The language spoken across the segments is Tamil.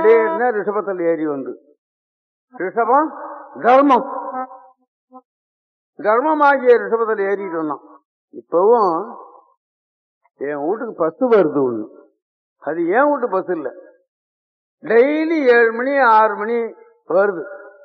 திடீர்னு ரிஷபத்தில் ஏறி வந்து ரிஷபம் தர்மம் தர்மமாகிய ரிஷபத்தில் ஏறிட்டு வந்தான் இப்பவும் என் வீட்டுக்கு பஸ் வருது ஒண்ணு அது என் வீட்டு பஸ் இல்ல டெய்லி ஏழு மணி ஆறு மணி வருது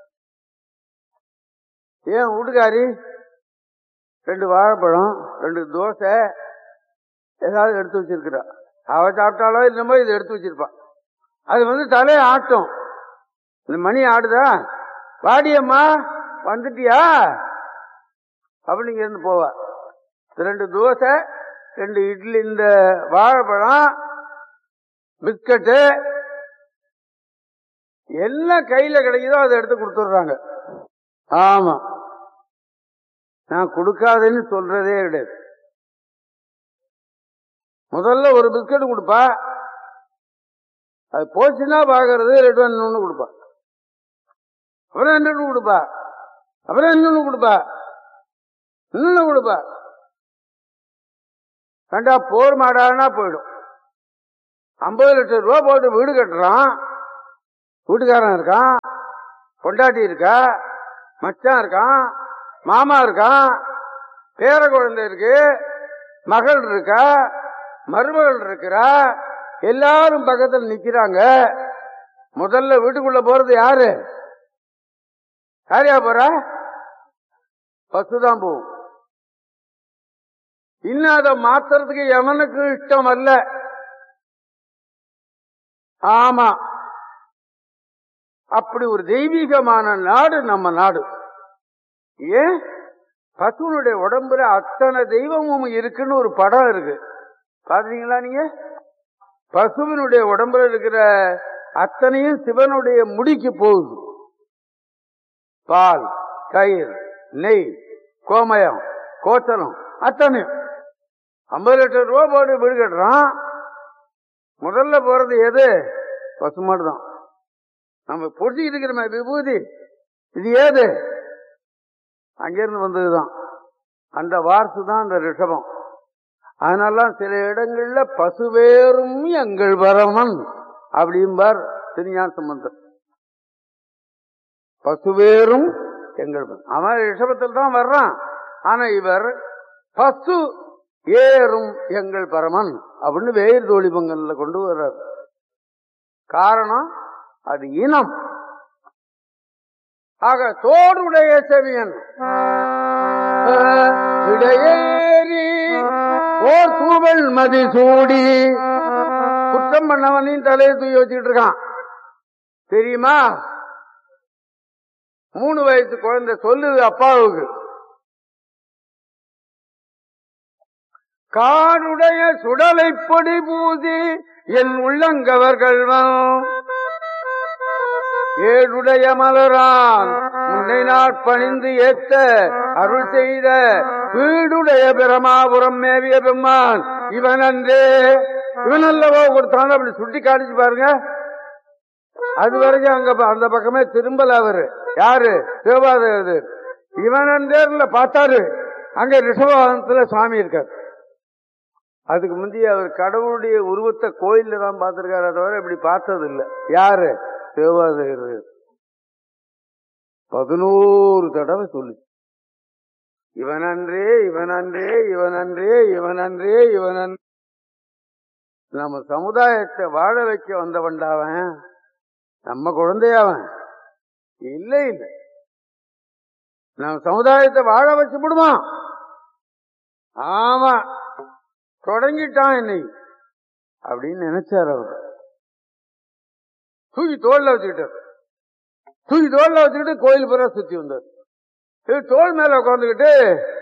என் வீட்டுக்காரி ரெண்டு வாழைப்பழம் ரெண்டு தோசை ஏதாவது எடுத்து வச்சிருக்கிறா அவ சாப்பிட்டாலோ இல்லமோ இதை எடுத்து வச்சிருப்பா அது வந்து தலையை ஆட்டும் இந்த மணி ஆடுதா வாடியம்மா வந்துட்டியா அப்படிங்க இருந்து போவா ரெண்டு தோசை ரெண்டு இட்லி இந்த வாழைப்பழம் பிஸ்கட்டு எல்லாம் கையில கிடைக்குதோ அதை எடுத்து கொடுத்துடுறாங்க ஆமா நான் கொடுக்காதேன்னு சொல்றதே கிடையாது முதல்ல ஒரு பிஸ்கட் கொடுப்பா அது போச்சுன்னா பாக்குறது ரெண்டு ஒன்று கொடுப்பா அப்புறம் ரெண்டு கொடுப்பா அப்புறம் இன்னொன்னு கொடுப்பா இன்னொன்னு கொடுப்பா ரெண்டா போர் மாடானா போயிடும் ஐம்பது லட்சம் ரூபா போட்டு வீடு கட்டுறான் வீட்டுக்காரன் இருக்கான் பொண்டாட்டி இருக்கா மச்சான் இருக்கான் மாமா இருக்கான் பேர குழந்தை இருக்கு மகள் இருக்கா மருமகள் இருக்கிறா எல்லாரும் பக்கத்தில் நிக்கிறாங்க முதல்ல வீட்டுக்குள்ள போறது யாரு யாரையா போற பசுதான் போகும் இன்னும் அதை மாத்துறதுக்கு எவனுக்கு இஷ்டம் அல்ல ஆமா அப்படி ஒரு தெய்வீகமான நாடு நம்ம நாடு ஏன் பசுனுடைய உடம்புல அத்தனை தெய்வமும் இருக்குன்னு ஒரு படம் இருக்கு பாத்தீங்களா நீங்க பசுவினுடைய உடம்புல இருக்கிற அத்தனையும் சிவனுடைய முடிக்கு போகுது பால் கயிறு நெய் கோமயம் கோச்சலம் அத்தனையும் ஐம்பது லட்சம் ரூபா போட்டு வீடு கட்டுறான் முதல்ல போறது எது பசுமாடு தான் நம்ம பொடிச்சிக்கிட்டு இருக்கிறோமே விபூதி இது ஏது அங்கிருந்து வந்ததுதான் அந்த வார்த்து தான் அந்த ரிஷபம் அதனால சில இடங்கள்ல பசுவேறும் எங்கள் பரமன் அப்படிம்பார் திருஞான சம்பந்தர் பசுவேறும் எங்கள் பரமன். அவன் ரிஷபத்தில் தான் வர்றான் ஆனா இவர் பசு ஏறும் எங்கள் பரமன் அப்படின்னு வேர் தோழி பங்கல்ல கொண்டு வர்றார் காரணம் அது இனம் ஆக தோடுடைய செவியன் விடையேறி ஓர் தூவல் மதி சூடி குற்றம் பண்ணவனையும் தலையை தூக்கி வச்சுக்கிட்டு இருக்கான் தெரியுமா மூணு வயசு குழந்தை சொல்லுது அப்பாவுக்கு காடுடைய சுடலை பொடி பூதி என் உள்ளங்கவர்கள் ஏழுடைய மலரான் முன்னை நாட்பணிந்து ஏத்த அருள் செய்த வீடுடைய பிரமாபுரம் மேவிய பெம்மான் இவன் அன்றே இவன் அல்லவோ கொடுத்தான் அப்படி சுட்டி காட்டிச்சு பாருங்க அது வரைக்கும் அங்க ப- அந்த பக்கமே திரும்பல அவரு யாரு சிவபாதர் இவன் அன்றேர்ல பார்த்தாரு அங்க ரிஷபவாதத்துல சுவாமி இருக்கார் அதுக்கு முந்தைய அவர் கடவுளுடைய உருவத்தை கோயில்ல தான் பார்த்திருக்காரு தவிர இப்படி பார்த்தது இல்ல யாரு சிவபாதகர் பதினோரு தடவை சொல்லு இவன் அன்றே இவன் அன்றே இவன் அன்றே இவன் அன்றே இவன் அன்றே நம்ம சமுதாயத்தை வாழ வைக்க வந்தவன்டாவன் நம்ம குழந்தையாவன் இல்ல இல்ல நம்ம சமுதாயத்தை வாழ வச்சு விடுமா ஆமா தொடங்கிட்டான் என்னை அப்படின்னு நினைச்சார் அவர் தூக்கி தோல்ல வச்சுக்கிட்டார் தூக்கி தோல்ல வச்சுக்கிட்டு கோயில் பூரா சுத்தி வந்தார் இவர் தோல் மேல உட்காந்துக்கிட்டு